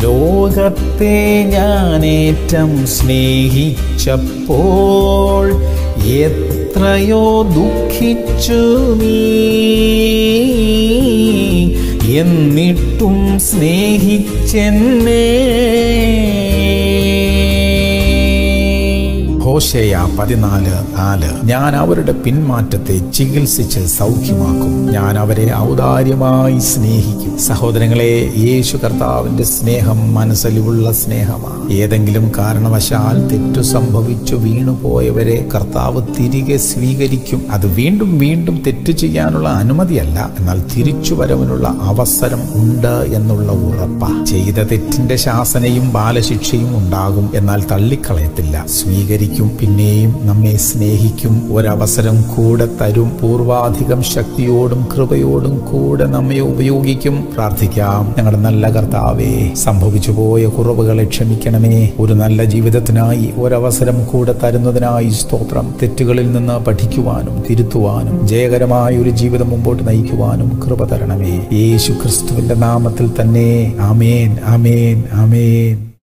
ലോകത്തെ ഞാനേറ്റം സ്നേഹിച്ചപ്പോൾ എത്രയോ ദുഃഖിച്ചു നീ എന്നിട്ടും സ്നേഹിച്ചെന്നേ ഹോശേയ പതിനാല് നാല് ഞാൻ അവരുടെ പിന്മാറ്റത്തെ ചികിത്സിച്ച് സൗഖ്യമാക്കും ഞാൻ അവരെ ഔദാര്യമായി സ്നേഹിക്കും സഹോദരങ്ങളെ യേശു കർത്താവിന്റെ സ്നേഹം മനസ്സലിവുള്ള സ്നേഹമാണ് ഏതെങ്കിലും കാരണവശാൽ തെറ്റു സംഭവിച്ചു വീണുപോയവരെ കർത്താവ് തിരികെ സ്വീകരിക്കും അത് വീണ്ടും വീണ്ടും തെറ്റു ചെയ്യാനുള്ള അനുമതിയല്ല എന്നാൽ തിരിച്ചു വരവിനുള്ള അവസരം ഉണ്ട് എന്നുള്ള ഉറപ്പ ചെയ്ത തെറ്റിന്റെ ശാസനയും ബാലശിക്ഷയും ഉണ്ടാകും എന്നാൽ തള്ളിക്കളയത്തില്ല സ്വീകരിക്കും പിന്നെയും നമ്മെ സ്നേഹിക്കും ഒരവസരം കൂടെ തരും പൂർവാധികം ശക്തിയോടും കൃപയോടും കൂടെ നമ്മെ ഉപയോഗിക്കും പ്രാർത്ഥിക്കാം ഞങ്ങളുടെ നല്ല കർത്താവേ സംഭവിച്ചു പോയ കുറവുകളെ ക്ഷമിക്കണമേ ഒരു നല്ല ജീവിതത്തിനായി ഒരവസരം കൂടെ തരുന്നതിനായി സ്തോത്രം തെറ്റുകളിൽ നിന്ന് പഠിക്കുവാനും തിരുത്തുവാനും ജയകരമായ ഒരു ജീവിതം മുമ്പോട്ട് നയിക്കുവാനും കൃപ തരണമേ യേശു ക്രിസ്തുവിന്റെ നാമത്തിൽ തന്നെ ആമേൻ ആമേൻ ആമേൻ